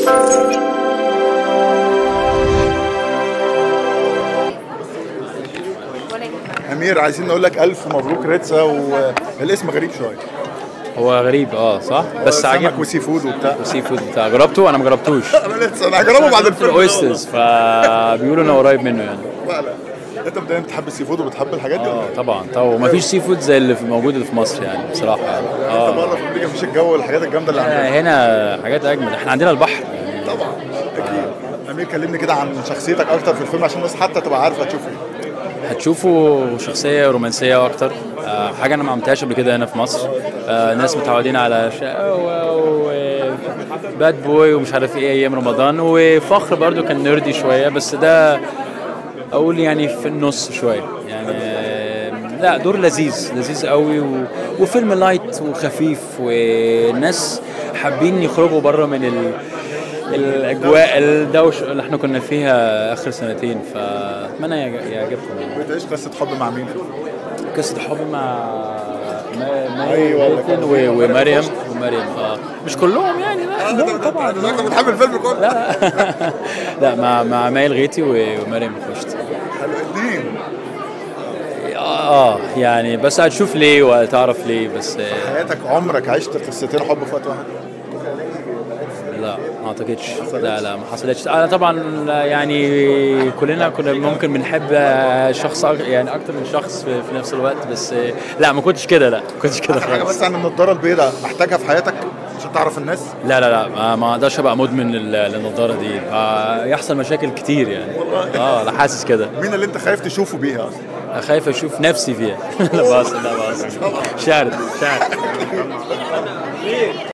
امير عايزين نقول لك الف مبروك ريتسا والاسم غريب شويه هو غريب اه صح بس سمك عجبني وسي فود وبتاع سي فود بتاع جربته انا ما جربتوش انا لسه انا هجربه بعد الفيلم الاويسترز فبيقولوا انه قريب منه يعني لا لا انت بداية بتحب السي فود وبتحب الحاجات دي ولا اه ايه؟ طبعا طبعا ومفيش سي فود زي اللي في موجود اللي في مصر يعني بصراحه يعني انت اه بره في امريكا مفيش الجو والحاجات الجامده اللي عندنا هنا حاجات اجمل احنا عندنا البحر يعني طبعا اكيد امير كلمني كده عن شخصيتك اكتر في الفيلم عشان الناس حتى تبقى عارفه تشوف ايه هتشوفوا شخصيه رومانسيه اكتر آه حاجه انا ما عملتهاش قبل كده هنا في مصر آه ناس متعودين على شقاوه وباد بوي ومش عارف ايه ايام رمضان وفخر برضو كان نيردي شويه بس ده اقول يعني في النص شويه يعني آه، لا دور لذيذ لذيذ قوي و... وفيلم لايت وخفيف والناس حابين يخرجوا بره من ال... الاجواء الدوش اللي احنا كنا فيها اخر سنتين فاتمنى يعج- يعجبكم يعني. بتعيش قصه حب مع مين؟ قصه حب مع ما- ما- أيوة، اللي مايكل كان و- في- ومريم ومريم اه مش كلهم يعني لا كلهم طبعا انت بتحب الفيلم كله؟ لا لا مع مع مايل غيتي و- ومريم خشت حلو الاثنين اه يعني بس هتشوف ليه وهتعرف ليه بس آه، حياتك عمرك عشت قصتين حب في وقت واحد؟ لا ما اعتقدش لا لا ما حصلتش انا طبعا لا، يعني كلنا كنا ممكن بنحب آه، شخص أك- يعني اكتر من شخص في, في نفس الوقت بس آه، لا ما كنتش كده لا ما كنتش كده اخر حاجه خالص بس عن النضاره البيضاء محتاجها في حياتك عشان تعرف الناس لا لا لا ما- ما اقدرش ابقى مدمن لل- للنضاره دي آه، يحصل مشاكل كتير يعني اه انا حاسس كده مين اللي انت خايف تشوفه بيها اصلا؟ خايف اشوف نفسي فيها لا بس لا بس شعر شعر